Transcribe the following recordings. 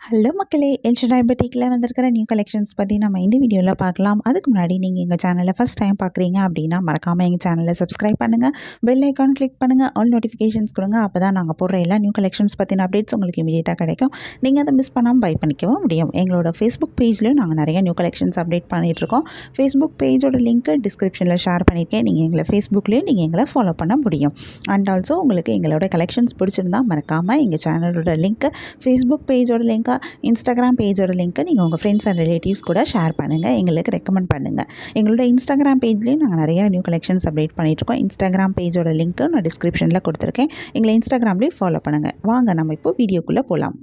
hello மக்களே El Shaddai பட்டிக்கில் வந்திருக்கிற new collections பற்றி நம்ம இந்த வீடியோவில் பார்க்கலாம் அதுக்கு முன்னாடி நீங்கள் எங்கள் சேனலை ஃபஸ்ட் டைம் பார்க்குறீங்க அப்படின்னா மறக்காமல் எங்கள் சேனலை சப்ஸ்கிரைப் பண்ணுங்கள் பெல் ஐக்கான் கிளிக் பண்ணுங்கள் ஆல் நோட்டிஃபிகேஷன்ஸ் கொடுங்க அப்போ தான் நாங்கள் போடுற எல்லா நியூ கலெக்ஷன்ஸ் பற்றின அப்டேட்ஸ் உங்களுக்கு இமீடியட்டாக கிடைக்கும் நீங்கள் அதை மிஸ் பண்ணாமல் பை பண்ணிக்கவும் முடியும் எங்களோட ஃபேஸ்புக் பேஜ்லையும் நாங்கள் நிறைய நியூ கலெக்ஷன்ஸ் அப்டேட் பண்ணிகிட்ருக்கோம் ஃபேஸ்புக் பேஜோட லிங்க்கு டிஸ்கிரிப்ஷனில் ஷேர் பண்ணியிருக்கேன் நீங்கள் எங்களை ஃபேஸ்புக்லேயும் நீங்கள் எங்களை ஃபாலோ பண்ண முடியும் அண்ட் ஆல்சோ உங்களுக்கு எங்களோட கலெக்ஷன்ஸ் பிடிச்சிருந்தா மறக்காமல் எங்கள் சேனலோட லிங்க்கு ஃபேஸ்புக் பேஜோட லிங்க்கை இன்ஸ்டாகிராம் பேஜோட லிங்க்கை நீங்கள் உங்கள் ஃப்ரெண்ட்ஸ் அண்ட் ரிலேட்டிவ்ஸ் கூட ஷேர் பண்ணுங்கள் எங்களுக்கு ரெக்கமெண்ட் பண்ணுங்கள் எங்களோட இன்ஸ்டாகிராம் பேஜ்லேயும் நாங்கள் நிறைய நியூ கலெக்ஷன்ஸ் அப்டேட் பண்ணிகிட்ருக்கோம் இன்ஸ்டாகிராம் பேஜோட லிங்க்கு நான் டிஸ்கிரிப்ஷனில் கொடுத்துருக்கேன் எங்களை இன்ஸ்டாகிராம்லேயும் ஃபாலோ பண்ணுங்கள் வாங்க நம்ம இப்போ வீடியோக்குள்ளே போகலாம்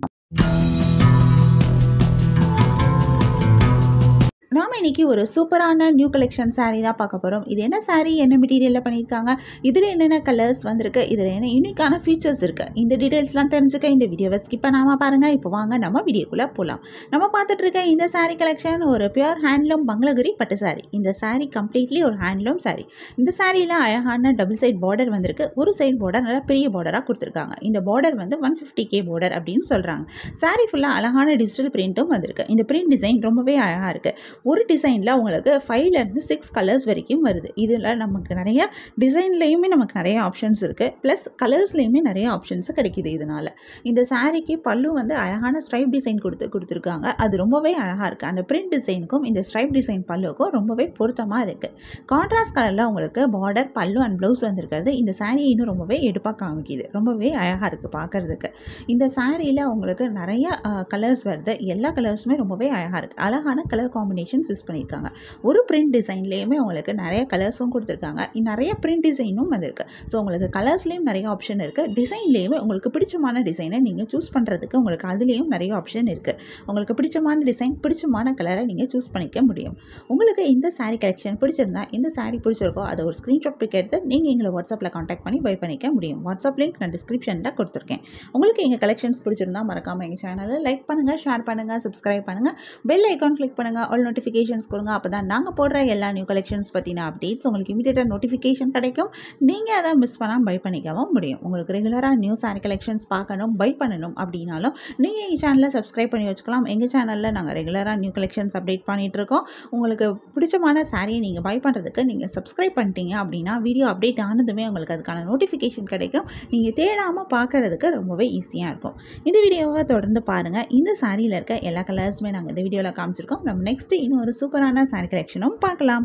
நாம் இன்றைக்கி ஒரு சூப்பரான நியூ கலெக்ஷன் saree தான் பார்க்க போகிறோம் இது என்ன saree என்ன மெட்டீரியலில் பண்ணியிருக்காங்க இதில் என்னென்ன கலர்ஸ் வந்திருக்கு இதில் என்ன யூனிக்கான ஃபீச்சர்ஸ் இருக்குது இந்த டீட்டெயில்ஸ்லாம் தெரிஞ்சுக்க இந்த வீடியோவை ஸ்கிப் பண்ணாமல் பாருங்கள் இப்போ வாங்க நம்ம வீடியோக்குள்ளே போகலாம் நம்ம பார்த்துட்டு இருக்க இந்த saree கலெக்ஷன் ஒரு பியூர் ஹேண்ட்லூம் பங்களகிரி பட்டு saree இந்த saree கம்ப்ளீட்லி ஒரு ஹேண்ட்லூம் saree இந்த சாரியில் அழகான டபுள் சைட் பார்டர் வந்திருக்கு ஒரு சைடு பார்டர் நல்லா பெரிய பார்டராக கொடுத்துருக்காங்க இந்த பார்டர் வந்து ஒன் ஃபிஃப்டி கே பார்டர் அப்படின்னு சொல்கிறாங்க saree ஃபுல்லாக அழகான டிஜிட்டல் பிரிண்ட்டும் வந்திருக்கு இந்த பிரிண்ட் டிசைன் ரொம்பவே அழகாக இருக்குது ஒரு டிசைனில் உங்களுக்கு ஃபைவ்லேருந்து சிக்ஸ் கலர்ஸ் வரைக்கும் வருது இதில் நமக்கு நிறைய டிசைன்லேயுமே நமக்கு நிறைய ஆப்ஷன்ஸ் இருக்குது ப்ளஸ் கலர்ஸ்லேயுமே நிறைய ஆப்ஷன்ஸ் கிடைக்கிது இதனால் இந்த சாரீக்கு பல்லு வந்து அழகான ஸ்ட்ரைப் டிசைன் கொடுத்து கொடுத்துருக்காங்க அது ரொம்பவே அழகாக இருக்குது அந்த பிரிண்ட் டிசைனுக்கும் இந்த ஸ்ட்ரைப் டிசைன் பல்லுக்கும் ரொம்பவே பொருத்தமாக இருக்குது கான்ட்ராஸ்ட் கலரில் உங்களுக்கு பார்டர் பல்லு அண்ட் ப்ளவுஸ் வந்திருக்கிறது இந்த சாரீ இன்னும் ரொம்பவே எடுப்பாக காமிக்குது ரொம்பவே அழகாக இருக்குது பார்க்குறதுக்கு இந்த சாரியில் உங்களுக்கு நிறைய கலர்ஸ் வருது எல்லா கலர்ஸுமே ரொம்பவே அழகாக இருக்குது அழகான கலர் காம்பினேஷன்ஸ் யூஸ் பண்ணியிருக்காங்க ஒரு பிரிண்ட் டிசைன்லேயுமே உங்களுக்கு நிறைய கலர்ஸும் கொடுத்துருக்காங்க நிறைய பிரிண்ட் டிசைனும் வந்திருக்கு ஸோ உங்களுக்கு கலர்ஸ்லேயும் நிறைய ஆப்ஷன் இருக்குது டிசைன்லேயுமே உங்களுக்கு பிடிச்சமான டிசைனை நீங்கள் சூஸ் பண்ணுறதுக்கு உங்களுக்கு அதுலேயும் நிறைய ஆப்ஷன் இருக்குது உங்களுக்கு பிடிச்சமான டிசைன் பிடிச்சமான கலரை நீங்கள் சூஸ் பண்ணிக்க முடியும் உங்களுக்கு இந்த சாரீ கலெக்ஷன் பிடிச்சிருந்தா இந்த சாரீ பிடிச்சிருக்கோ அதை ஒரு ஸ்க்ரீன்ஷாட் பிக் எடுத்து நீங்கள் எங்களை வாட்ஸ்அப்பில் காண்டாக்ட் பண்ணி பை பண்ணிக்க முடியும் வாட்ஸ்அப் லிங்க் நான் டிஸ்கிரிப்ஷனில் கொடுத்துருக்கேன் உங்களுக்கு எங்கள் கலெக்ஷன்ஸ் பிடிச்சிருந்தா மறக்காமல் எங்கள் சேனலை லைக் பண்ணுங்கள் ஷேர் பண்ணுங்கள் சப்ஸ்கிரைப் பண்ணுங்கள் பெல் ஐக்கான் கிளிக் பண்ணுங்கள் ஆல் நோட்டிஃபிகேஷன்ஸ் கொடுங்க அப்போ தான் நாங்கள் போடுற எல்லா நியூ கலெக்ஷன்ஸ் பற்றின அப்டேட்ஸ் உங்களுக்கு இமீடியட்டாக நோட்டிஃபிகேஷன் கிடைக்கும் நீங்கள் அதை மிஸ் பண்ணாமல் பை பண்ணிக்கவும் முடியும் உங்களுக்கு ரெகுலராக நியூ சாரி கலெக்ஷன்ஸ் பார்க்கணும் பை பண்ணணும் அப்படின்னாலும் நீங்கள் எங்கள் சேனலை சப்ஸ்கிரைப் பண்ணி வச்சுக்கலாம் எங்கள் சேனலில் நாங்கள் ரெகுலராக நியூ கலெக்ஷன்ஸ் அப்டேட் பண்ணிகிட்ருக்கோம் உங்களுக்கு பிடிச்சமான சாரியை நீங்கள் பை பண்ணுறதுக்கு நீங்கள் சப்ஸ்கிரைப் பண்ணிட்டீங்க அப்படின்னா வீடியோ அப்டேட் ஆனதுமே உங்களுக்கு அதுக்கான நோட்டிஃபிகேஷன் கிடைக்கும் நீங்கள் தேடாமல் பார்க்குறதுக்கு ரொம்பவே ஈஸியாக இருக்கும் இந்த வீடியோவை தொடர்ந்து பாருங்கள் இந்த சாரியில் இருக்க எல்லா கலர்ஸுமே நாங்கள் இந்த வீடியோவில் காமிச்சிருக்கோம் நம்ம நெக்ஸ்ட்டு இன்னும் ஒரு சூப்பரான சாரி கலெக்ஷனும் பார்க்கலாம்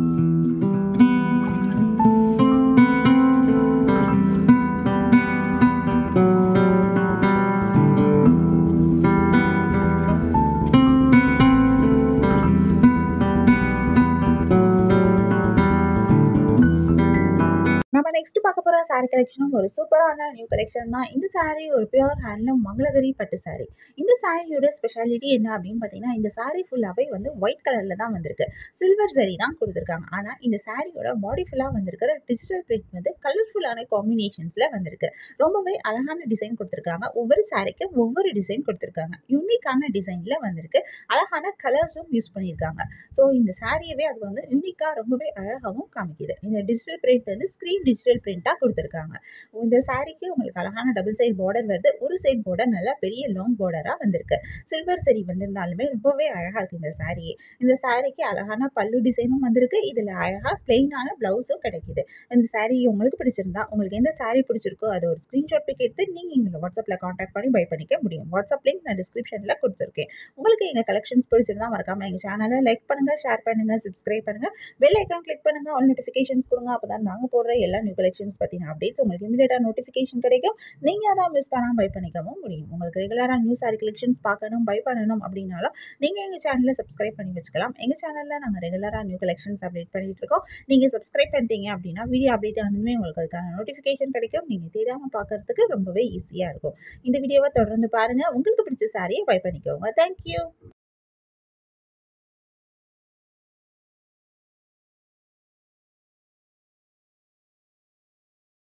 நம்ம நெக்ஸ்ட் பார்க்க போகிற சாரீ கலெக்ஷனும் ஒரு சூப்பரான நியூ கலெக்ஷன் தான் இந்த சாரீ ஒரு பியூர் ஹேண்ட்லூம் மங்களகிரி பட்டு சாரீ இந்த சாரியோட ஸ்பெஷாலிட்டி என்ன அப்படின்னு பார்த்தீங்கன்னா இந்த சாரீ ஃபுல்லாகவே வந்து ஒயிட் கலரில் தான் வந்திருக்கு சில்வர் சரி தான் கொடுத்துருக்காங்க ஆனால் இந்த சாரியோட பாடி ஃபுல்லாக வந்திருக்கிற டிஜிட்டல் பிரிண்ட் வந்து கலர்ஃபுல்லான காம்பினேஷன்ஸில் வந்திருக்கு ரொம்பவே அழகான டிசைன் கொடுத்துருக்காங்க ஒவ்வொரு சாரிக்கும் ஒவ்வொரு டிசைன் கொடுத்துருக்காங்க யூனிக்கான டிசைனில் வந்திருக்கு அழகான கலர்ஸும் யூஸ் பண்ணியிருக்காங்க ஸோ இந்த சாரியவே அது வந்து யூனிக்காக ரொம்பவே அழகாகவும் காமிக்குது இந்த டிஜிட்டல் பிரிண்ட் வந்து ஸ்க்ரீன் டிஜிட்டல் பிரிண்ட்டாக கொடுத்துருக்காங்க இந்த சாரீக்கு உங்களுக்கு அழகான டபுள் சைட் பார்டர் வருது ஒரு சைட் பார்டர் நல்லா பெரிய லாங் பார்டராக வந்திருக்கு சில்வர் சரி வந்திருந்தாலுமே ரொம்பவே அழகாக இருக்குது இந்த சாரியே இந்த சாரிக்கு அழகான பல்லு டிசைனும் வந்திருக்கு இதில் அழகாக பிளெயினான ப்ளவுஸும் கிடைக்கிது இந்த சாரீ உங்களுக்கு பிடிச்சிருந்தா உங்களுக்கு எந்த சாரீ பிடிச்சிருக்கோ அதை ஒரு ஸ்க்ரீன்ஷாட் பிக் எடுத்து நீங்கள் எங்களை வாட்ஸ்அப்பில் காண்டாக்ட் பண்ணி பை பண்ணிக்க முடியும் வாட்ஸ்அப் லிங்க் நான் டிஸ்கிரிப்ஷனில் கொடுத்துருக்கேன் உங்களுக்கு எங்கள் கலெக்ஷன்ஸ் பிடிச்சிருந்தா மறக்காமல் எங்கள் சேனலை லைக் பண்ணுங்கள் ஷேர் பண்ணுங்கள் சப்ஸ்கிரைப் பண்ணுங்கள் பெல் ஐக்கான் கிளிக் பண்ணுங்கள் ஆல் நோட்டிஃபிகேஷன்ஸ் கொடுங்க அப்போ தான் நாங்கள் போடுற எல்லா நியூ கலெக்ஷன்ஸ் பற்றின அப்டேட்ஸ் உங்களுக்கு இமீடியட்டாக நோட்டிஃபிகேஷன் கிடைக்கும் நீங்கள் அதான் மிஸ் பண்ணாமல் பை பண்ணிக்கவும் முடியும் உங்களுக்கு ரெகுலராக நியூ சாரி கலெக்ஷன்ஸ் பார்க்கணும் பை பண்ணணும் அப்படின்னாலும் நீங்கள் எங்கள் சேனலை சப்ஸ்கிரைப் பண்ணி வச்சுக்கலாம் எங்கள் சேனலில் நாங்கள் ரெகுலராக நியூ கலெக்ஷன்ஸ் அப்டேட் பண்ணிகிட்டு இருக்கோம் நீங்கள் சப்ஸ்கிரைப் பண்ணிட்டீங்க அப்படின்னா வீடியோ அப்டேட் ஆனதுமே உங்களுக்கு அதுக்கான நோட்டிஃபிகேஷன் கிடைக்கும் நீங்கள் தெரியாமல் பார்க்கறதுக்கு ரொம்பவே ஈஸியாக இருக்கும் இந்த வீடியோவை தொடர்ந்து பாருங்கள் உங்களுக்கு பிடிச்ச சாரியை பை பண்ணிக்கோங்க தேங்க்யூ